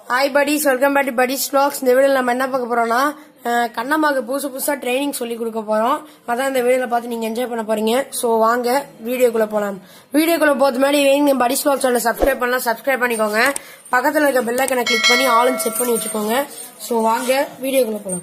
Hi buddies welcome back to buddies vlogs இந்த வீடியோல நம்ம என்ன பார்க்க போறோம்னா அஹ், கண்ணம்மாக்கு புதுசு புதுசா ட்ரைனிங் சொல்லி கொடுக்க போறோம் அதான் இந்த வீடியோல பார்த்து நீங்க என்ஜாய் பண்ண போறீங்க சோ வாங்க வீடியோக்குள்ள போலாம் வீடியோக்குள்ள போறது முன்னாடி நீங்க buddies vlogs சேனல் சப்ஸ்கிரைப் பண்ணலாம் சப்ஸ்கிரைப் பண்ணிக்கோங்க பக்கத்துல இருக்க பெல் ஐக்கனை கிளிக் பண்ணி ஆல் செட் பண்ணி வச்சுக்கோங்க சோ வாங்க வீடியோக்குள்ள போலாம்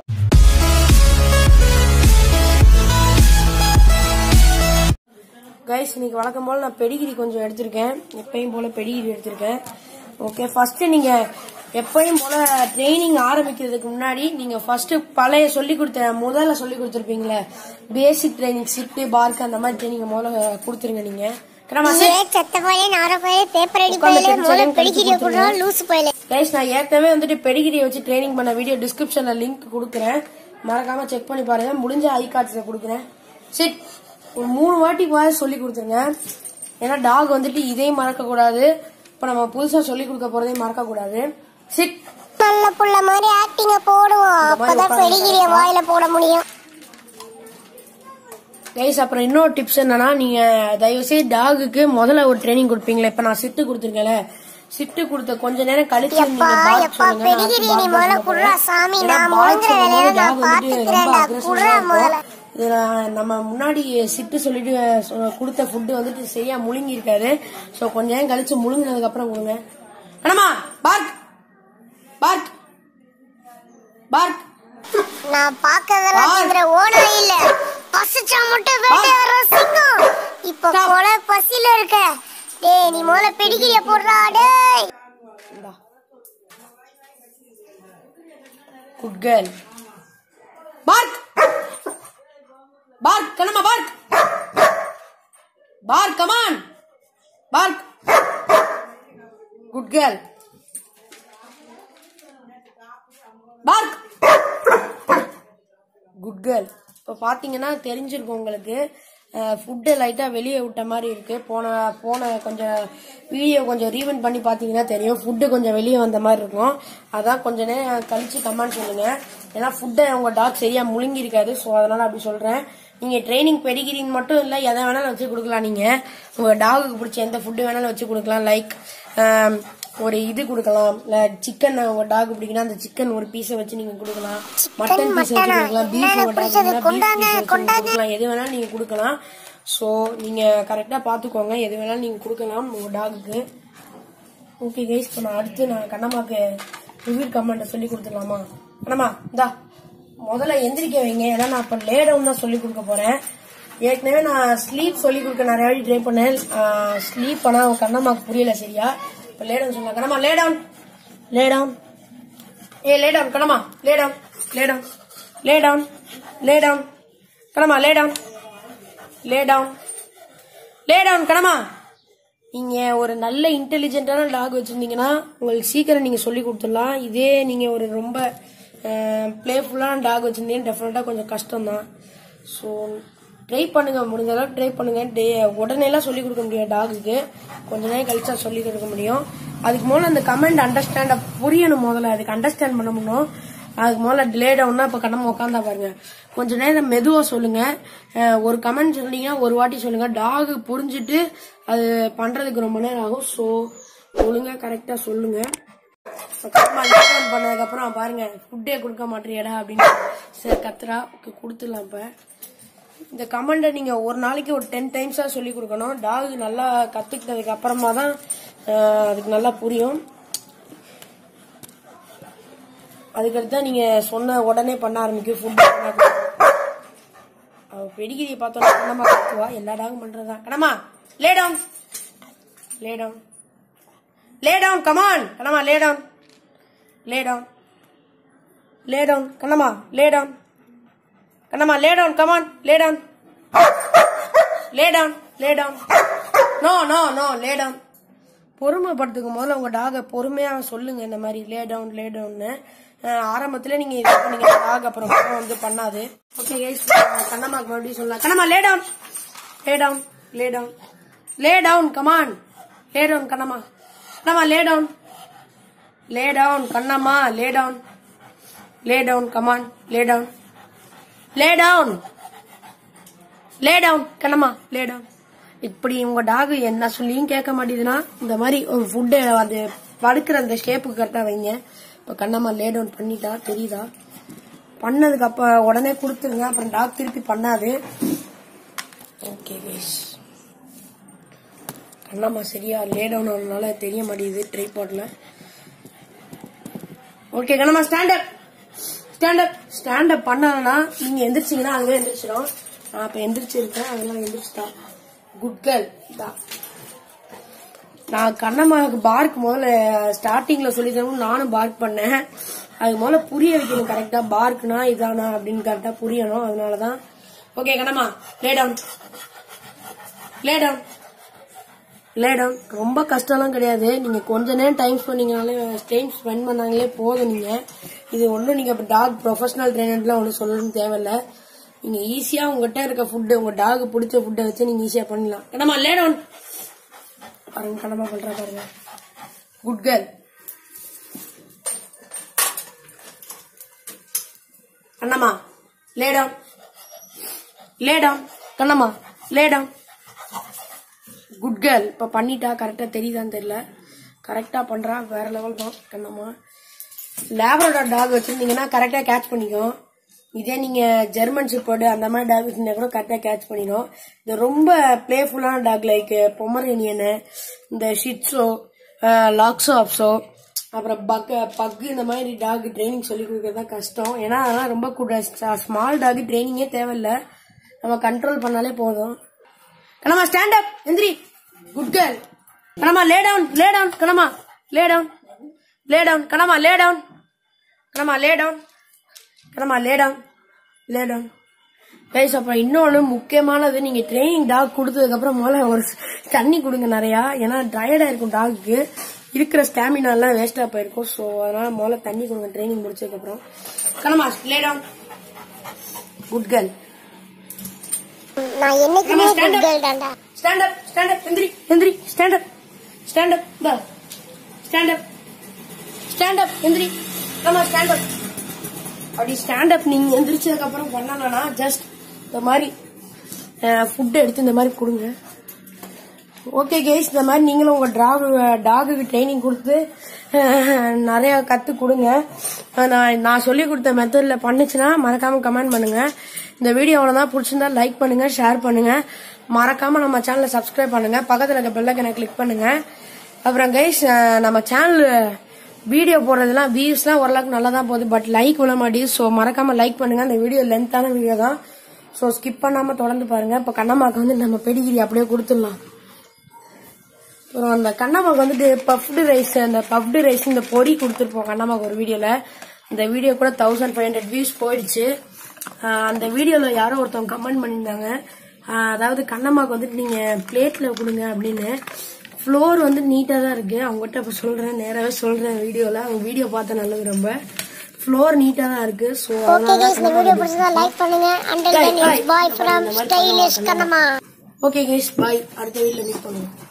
கைஸ் இன்னைக்கு வழக்கம் போல நான் பெடிகிரி கொஞ்சம் எடுத்திருக்கேன் எப்பயும் போல பெடிகிரி எடுத்திருக்கேன் ஓகே ஃபர்ஸ்ட் நீங்க எப்பயும் போல ட்ரைனிங் ஆரம்பிக்கிறதுக்கு முன்னாடி நீங்க ஃபர்ஸ்ட் பழைய சொல்லி கொடுத்த முதல்ல சொல்லி கொடுத்துருப்பீங்களே பேசிக் ட்ரைனிங் சிட்டு பார்க் அந்த மாதிரி ட்ரைனிங் முதல்ல கொடுத்துருங்க நீங்க கிரமா ஏ செத்த போயிலே நார போயிலே பேப்பர் அடி உட்கார்ந்து போயிலே பென்சில் மூளை எடுத்து பிடிக்கிறிய கொடுத்துருங்க. போடுறோம் லூசு போயிலே கைஸ் நான் ஏற்கனவே வந்துட்டு பெடிகிரியை வச்சு ட்ரைனிங் பண்ண வீடியோ டிஸ்கிரிப்ஷன்ல லிங்க் கொடுக்குறேன் மறக்காம செக் பண்ணி பாருங்க முடிஞ்ச ஐ கார்ட்ஸ்ல கொடுக்குறேன் சரி ஒரு மூணு வாட்டி மாதிரி சொல்லி கொடுத்துருங்க ஏன்னா டாக் வந்துட்டு இதையும் மறக்க கூடாது இப்ப நம்ம புதுசா சொல்லி கொடுக்க போறதையும் மறக்க கூடாது சிட் நல்ல புள்ள மாதிரி ஆக்டிங்க போடுவோம் அப்பதான் உட்கார்ந்து பெடிகிரிய வாயில போட முடியும் கைஸ் அப்புறம் இன்னொரு டிப்ஸ் என்னன்னா நீங்க தயவு செய்து டாகுக்கு முதல்ல ஒரு ட்ரைனிங் கொடுப்பீங்களே இப்ப நான் சிட்டு கொடுத்துருக்கேன்ல சிட்டு கொடுத்த கொஞ்ச நேரம் கழிச்சு நீங்க எப்பா bark எப்பா சொல்லுங்க. நான் பெடிகிரி bark நீ தான் முதல்ல சொல்ல குடுறா போறேன். சாமி ஏன்னா நான் bark முழுங்குற சொல்லும்போது வேலையில dog நான் வந்துட்டு ரொம்ப பாத்துக்கிறேன்டா aggressive குடுறா ஆ இருக்கும். முதல்ல இதுல நம்ம முன்னாடி சிட்டு சொல்லிட்டு சொ- கொடுத்த ஃபுட்டு வந்துட்டு சரியா முழுங்கி இருக்காரு சோ கொஞ்ச நேரம் கழிச்சு முழுங்கினதுக்கு அப்புறம் கொடுங்க அண்ணமா பார்க் பார்க் பார்க் நான் பாக்கறதெல்லாம் Bark. திங்கிற ஓனா இல்ல பசிச்சா மட்டும் வேட்டையாடுற சிங்கம் இப்ப Stop. கொலை பசியில இருக்க டேய் நீ முதல்ல பெடிகிரிய போடுறா டேய் இந்தா good girl bark bark Kannamma bark bark come on bark good girl bark good girl இப்போ பார்த்தீங்கன்னா தெரிஞ்சிருக்கும் உங்களுக்கு ஃபுட்டு லைட்டாக வெளியே விட்ட மாதிரி இருக்கு போன போன கொஞ்சம் வீடியோ கொஞ்சம் ரீவெண்ட் பண்ணி பார்த்தீங்கன்னா தெரியும் ஃபுட்டு கொஞ்சம் வெளியே வந்த மாதிரி இருக்கும் அதான் கொஞ்ச நேரம் கழிச்சு கமெண்ட் சொல்லுங்க ஏன்னா ஃபுட்டை உங்க டாக் சரியா முழுங்கி இருக்காது ஸோ அதனால அப்படி சொல்றேன் நீங்க ட்ரைனிங் பெடிகிரின்னு மட்டும் இல்லை எதை வேணாலும் வச்சு கொடுக்கலாம் நீங்க உங்க டாகுக்கு பிடிச்ச எந்த ஃபுட்டு வேணாலும் வச்சு கொடுக்கலாம் லைக் ஒரு இது கொடுக்கலாம் சிக்கன் உங்க டாக் பிடிக்குன்னா அந்த சிக்கன் ஒரு பீஸை வச்சு நீங்க கொடுக்கலாம் மட்டன் பீஸ் வச்சு கொடுக்கலாம் பீஃப் உங்க டாக் பீஃப் கொடுக்கலாம் எது வேணாலும் நீங்க கொடுக்கலாம் ஸோ நீங்க கரெக்டா பாத்துக்கோங்க எது வேணாலும் நீங்க கொடுக்கலாம் உங்க டாகுக்கு ஓகே கைஸ் இப்போ நான் அடுத்து நான் கண்ணம்மாக்கு ரிவ்யூ கமெண்ட் சொல்லி கொடுத்துடலாமா கண்ணம்மா இந்தா முதல்ல எந்திரிக்க வைங்க ஏன்னா நான் இப்போ லே டவுன் தான் சொல்லி கொடுக்க போறேன் ஏற்கனவே நான் ஸ்லீப் சொல்லி கொடுக்க நிறைய வாட்டி ட்ரை பண்ணேன் ஸ்லீப் ஆனால் அவன் கண்ணம்மாக்கு புரியல சரியா இப்போ லே டவுன் சொல்லலாம் Kannamma lay down lay down ஏ lay down Kannamma lay down lay down lay down lay down Kannamma lay down lay down lay down Kannamma நீங்க ஒரு நல்ல இன்டெலிஜென்ட்டான டாக் வச்சிருந்தீங்கன்னா உங்களுக்கு சீக்கிரம் நீங்க சொல்லி கொடுத்துடலாம் இதே நீங்க ஒரு ரொம்ப பிளேஃபுல்லான டாக் வச்சிருந்தீங்கன்னா டெஃபினட்டா கொஞ்சம் கஷ்டம் தான் ஸோ ட்ரை பண்ணுங்க முடிஞ்ச அளவுக்கு ட்ரை பண்ணுங்க டே உடனேலாம் சொல்லி கொடுக்க முடியும் டாகுக்கு கொஞ்ச நேரம் கழிச்சா சொல்லி கொடுக்க முடியும் அதுக்கு முதல்ல அந்த கமெண்ட் அண்டர்ஸ்டாண்ட் புரியணும் முதல்ல அதுக்கு அண்டர்ஸ்டாண்ட் பண்ண முடியும் அதுக்கு முதல்ல டிலே டவுன்னா இப்போ கடமை உட்காந்தா பாருங்க கொஞ்ச நேரம் மெதுவா சொல்லுங்க அஹ் ஒரு கமெண்ட் சொன்னீங்கன்னா ஒரு வாட்டி சொல்லுங்க டாக் புரிஞ்சுட்டு அது பண்றதுக்கு ரொம்ப நேரம் ஆகும் ஸோ ஒழுங்கா கரெக்டா சொல்லுங்க அண்டர்ஸ்டாண்ட் பண்ணதுக்கு அப்புறம் பாருங்க ஃபுட்டே கொடுக்க மாட்டேறியடா அப்படின்னு சரி கத்துறா ஓகே கொடுத்துடலாம் இப்ப இந்த கமெண்டை நீங்க ஒரு நாளைக்கு ஒரு டென் டைம்ஸா சொல்லி கொடுக்கணும் டாக் நல்லா கத்துக்கிட்டதுக்கு அப்புறமா தான் அஹ், அதுக்கு நல்லா புரியும் அதுக்கடுத்து தான் நீங்க சொன்ன உடனே பண்ண ஆரம்பிக்கும் ஃபுட் அவ பெடிகிரியை பார்த்தோன்னா கண்ணம்மா கத்துவா எல்லா டாகும் பண்றதா Kannamma lay down lay down lay down come on Kannamma lay down lay down lay down Kannamma lay down Kannamma lay down come on lay down lay down lay down no no no lay down பொறுமைப்படுத்துக்கும் முதல்ல உங்க டாக பொறுமையா சொல்லுங்க இந்த மாதிரி லே டவுன் லே டவுன்னு ஆரம்பத்துல நீங்க இது பண்ணீங்க டாக் அப்புறம் கோவம் வந்து பண்ணாது ஓகே கைஸ் கண்ணம்மாக்கு மறுபடியும் சொல்லலாம் Kannamma lay down lay down lay down lay down come on lay down Kannamma Kannamma lay down lay down Kannamma lay down lay down come on lay down lay down lay down Kannamma lay down இப்படி உங்க talk என்ன சொல்லியும் கேட்க மாட்டேதுன்னா இந்த மாதிரி ஒரு ஃபுட்டு அது படுக்கிற அந்த ஷேப்புக்கு கரெக்டாக வைங்க இப்போ கண்ணம்மா லே டவுன் பண்ணிட்டா தெரியுதா பண்ணதுக்கு அப்ப உடனே கொடுத்துருங்க அப்புறம் டாக் திருப்பி பண்ணாது ஓகே கைஸ் கண்ணம்மா சரியா லே டவுன் ஆனதுனால தெரிய மாட்டேங்குது ட்ரைபாட்ல okay Kannamma stand up stand up stand up பண்ணலன்னா நீங்க எந்திரிச்சீங்கன்னா அதுவே எந்திரிச்சிடும் நான் இப்ப எந்திரிச்சிருக்கேன் அதெல்லாம் எந்திரிச்சிட்டா குட் கேர்ள் தான் நான் கண்ணம்மாவுக்கு பார்க் முதல்ல ஸ்டார்டிங்ல சொல்லி தரணும் நானும் பார்க் பண்ணேன் அது முதல்ல புரிய வைக்கணும் கரெக்டா பார்க்னா இதானா அப்படின்னு கரெக்டா புரியணும் அதனாலதான் okay Kannamma lay down lay down lay down ரொம்ப கஷ்டம்லாம் கிடையாது நீங்க கொஞ்ச நேரம் டைம் பண்ணீங்கனாலே டைம் ஸ்பெண்ட் பண்ணாங்களே போதும் நீங்க இது ஒன்றும் நீங்க இப்போ டாக் ப்ரொஃபஷனல் ட்ரைனர்லாம் ஒன்றும் சொல்லணும்னு தேவையில்ல நீங்க ஈஸியா உங்ககிட்ட இருக்க ஃபுட்டு உங்க டாக் பிடிச்ச ஃபுட்டை வச்சு நீங்க ஈஸியா பண்ணலாம் கண்ணம்மா லே டவுன் பாருங்க கண்ணம்மா பண்றா பாருங்க good girl Kannamma lay down lay down Kannamma lay down good girl இப்போ பண்ணிட்டா கரெக்டாக தெரியுதான்னு தெரியல கரெக்டாக பண்ணுறா வேற லெவல் தான் கண்ணம்மா லேபரோட டாக் வச்சுருந்தீங்கன்னா கரெக்டாக கேட்ச் பண்ணிக்கும் இதே நீங்கள் ஜெர்மன் ஷிப்பர்டு அந்த மாதிரி டாக் வச்சுருந்தா கூட கரெக்டாக கேட்ச் பண்ணிடும் இது ரொம்ப பிளேஃபுல்லான டாக் லைக் பொமரேனியனு இந்த ஷிட்ஸோ லாக்ஸோ ஆப்ஸோ அப்புறம் பக் பக் இந்த மாதிரி டாக் ட்ரைனிங் சொல்லி கொடுக்கறது தான் கஷ்டம் ஏன்னா அதெல்லாம் ரொம்ப கூட ஸ்மால் டாக் ட்ரைனிங்கே தேவையில்ல நம்ம கண்ட்ரோல் பண்ணாலே போதும் கணமா ஸ்டாண்ட் அப் எந்திரி good girl Kannamma lay down lay down Kannamma lay down lay down Kannamma lay down Kannamma lay down Kannamma lay down lay down guys அப்புறம் இன்னொன்று முக்கியமானது நீங்கள் ட்ரைனிங் டாக் கொடுத்ததுக்கப்புறம் முதல்ல ஒரு தண்ணி கொடுங்க நிறையா ஏன்னா டயர்டாக இருக்கும் டாகுக்கு இருக்கிற ஸ்டாமினா எல்லாம் வேஸ்ட்டாக போயிருக்கும் ஸோ அதனால முதல்ல தண்ணி கொடுங்க ட்ரைனிங் முடிச்சதுக்கப்புறம் Kannamma lay down good girl நான் என்னைக்குமே Come on, stand good up. Girl தான்டா ஸ்டாண்ட் அப் ஸ்டாண்ட் அப் எந்திரி எந்திரி ஸ்டாண்ட் அப் ஸ்டாண்ட் அப் இந்த ஸ்டாண்ட் அப் ஸ்டாண்ட் அப் எந்திரி நம்ம ஸ்டாண்ட் அப் அப்படி ஸ்டாண்ட் அப் நீங்க எந்திரிச்சதுக்கு அப்புறம் பண்ணலன்னா ஜஸ்ட் இந்த மாதிரி ஃபுட் எடுத்து இந்த மாதிரி கொடுங்க ஓகே கேஸ் இந்த மாதிரி நீங்களும் உங்க டாக் டாகுக்கு ட்ரைனிங் கொடுத்து அஹ், நிறைய கத்து கொடுங்க அஹ், நான் நான் சொல்லி கொடுத்த மெத்தட்ல பண்ணுச்சுன்னா மறக்காம கமெண்ட் பண்ணுங்க இந்த வீடியோ அவ்வளவுதான் பிடிச்சிருந்தா லைக் பண்ணுங்க ஷேர் பண்ணுங்க மறக்காம நம்ம சேனலை சப்ஸ்கிரைப் பண்ணுங்க பக்கத்துல இருக்க பெல்லைக்கனை கிளிக் பண்ணுங்க அப்புறம் கைஸ் நம்ம சேனல் வீடியோ போடுறதுலாம் வியூஸ்லாம் ஓரளவுக்கு நல்லா தான் போகுது பட் லைக் விழ மாட்டேங்குது ஸோ மறக்காம லைக் பண்ணுங்க அந்த வீடியோ லென்த்தான வீடியோ தான் ஸோ ஸ்கிப் பண்ணாம தொடர்ந்து பாருங்க இப்போ கண்ணம்மாக்கு வந்து நம்ம பெடிகிரி அப்படியே கொடுத்துடலாம் அப்புறம் அந்த கண்ணம்மாக்கு வந்துட்டு பஃப்டு ரைஸ் அந்த பஃப்டு ரைஸ் இந்த பொடி கொடுத்துருப்போம் கண்ணம்மாக்கு ஒரு வீடியோல அந்த வீடியோ கூட தௌசண்ட் ஃபைவ் ஹண்ட்ரட் வியூஸ் போயிடுச்சு ஆஹ் அந்த வீடியோல யாரோ ஒருத்தவங்க கமெண்ட் பண்ணியிருந்தாங்க ஆஹ் அதாவது கண்ணம்மாக்கு வந்துட்டு நீங்க பிளேட்ல கொடுங்க அப்படின்னு ஃப்ளோர் வந்து நீட்டா தான் இருக்கு அவங்ககிட்ட இப்ப சொல்றேன் நேராவே சொல்றேன் வீடியோல அவங்க வீடியோ பார்த்த நல்லது ரொம்ப ஃப்ளோர் நீட்டா தான் இருக்கு ஸோ ஓகே கைஸ் இந்த வீடியோ பிடிச்சதா லைக் பண்ணுங்க and Bye, then bye. Bye from இந்த மாதிரி ஸ்டைலிஷ் பண்ணுவாங்க. கண்ணம்மா ஓகே கைஸ் பாய் அடுத்த வீடியோல மீட் பண்ணுவோம்